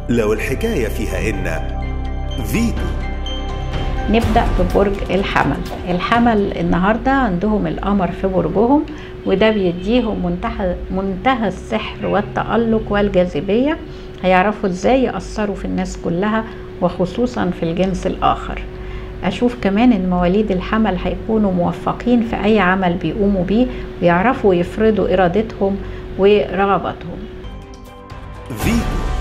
لو الحكاية فيها إن فيتو نبدأ ببرج الحمل الحمل النهاردة عندهم القمر في برجهم وده بيديهم منتهى, منتهى السحر والتألق والجاذبية هيعرفوا ازاي يأثروا في الناس كلها وخصوصا في الجنس الآخر أشوف كمان إن مواليد الحمل هيكونوا موفقين في أي عمل بيقوموا بيه ويعرفوا يفرضوا إرادتهم ورغباتهم فيتو